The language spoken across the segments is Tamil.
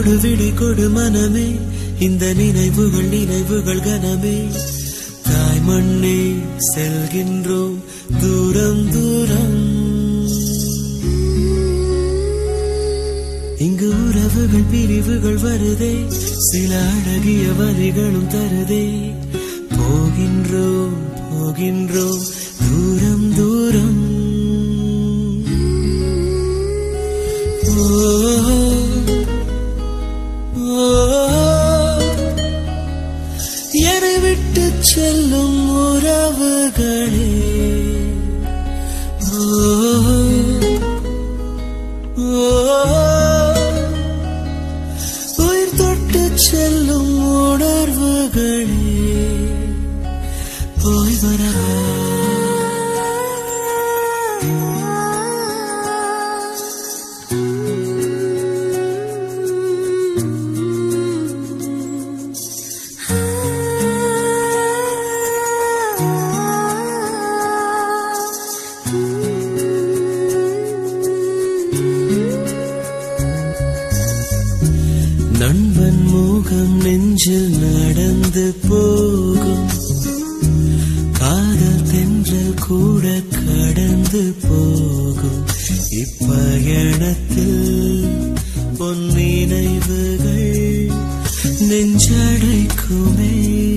கொடு விடை கொடு மனமே இந்த நினைவுகள் நினைவுகள் கனமே தாய் மண்ணே செல்கின்றோம் தூரம் தூரம் இங்கு உறவுகள் பிரிவுகள் வருதே சில அழகிய வரிகளும் தருதே போகின்றோம் போகின்றோம் தூரம் தூரம் ஓ, ஓ, என்னை விட்டு செல்லும் உறவுகளே ஓ, ஓ, உயிர் தொட்டு செல்லும் உணர்வுகளே போய் வரவா நண்பன் முகம் நெஞ்சில் நடந்து போகும் காதல் தென்றல் கூட கடந்து போகும் இப்பயணத்தில் பொன் நினைவுகள் நெஞ்சடைக்குமே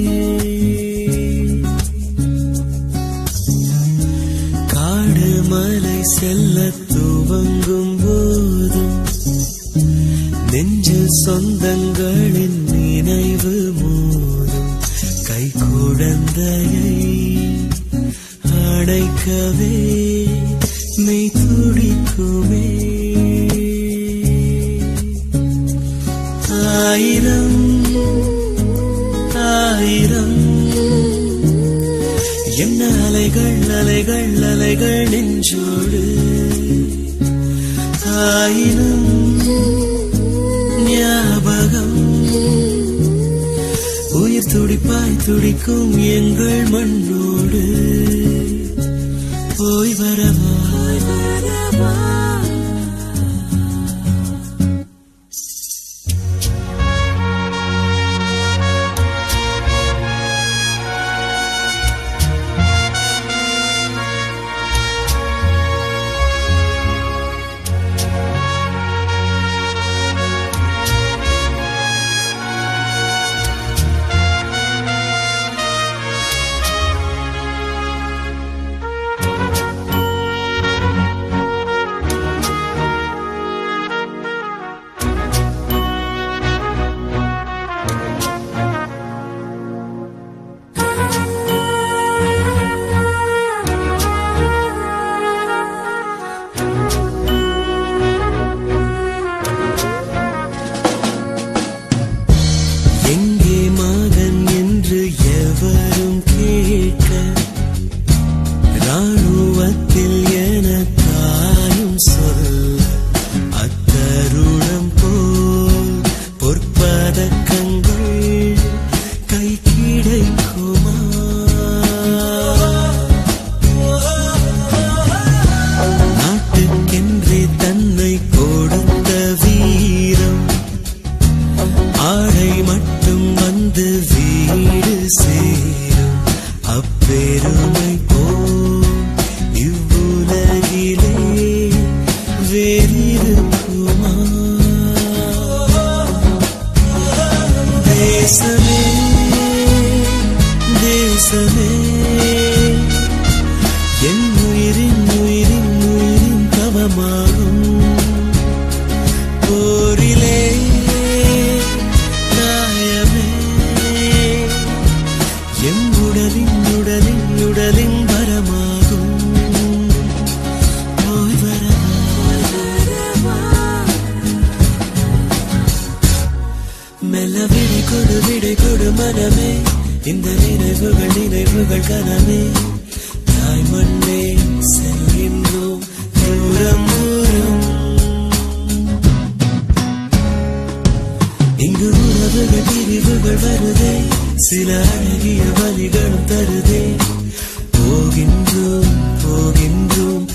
காடு மலை செல்ல துவங்கும் போதும் நெஞ்சில் சொந்தங்களின் நினைவு மோதும் கை குழந்தையை அடைக்கவே மெய் துடிக்குமே ஆயிரம் ஆயிரம் என்ன அலைகள் அலைகள் அலைகள் நெஞ்சோடு ஆயினும் ஞாபகம் உயிர் துடிப்பாய் துடிக்கும் எங்கள் மண்ணோடு போய் வரவா எங்கே மகன் என்று எவரும் கேட்க ராணுவத்தில் என தாயும் சொல்ல அத்தருணம் போல் பொற்பதக்கங்கள் கை கிடைக்குமா நாட்டுக்கென்றே தன்னை கொடுத்த வீரம் ஆடை மட்டும் வந்து வீடு சேரும் அப்பெருமை போல் இவ்வுலகிலே வேறிருக்குமா தேசமே தேசமே என் உயிரின் உயிரின் உயிரின் தவமாகும் போரிலே நாயமே எம் உடலின் உடலின் உடலின் வரமாகும் போய் வரவா மெல்ல விடை கொடு விடை கொடு மனமே இந்த நினைவுகள் நினைவுகள் கனமே தாய் மண்ணே செல்கின்றோம் தூரம் தூரம் இங்கு உறவுகள் பிரிவுகள் வருதே சில அழகிய வழிகளும் தருதே போகின்றோம் போகின்றோம்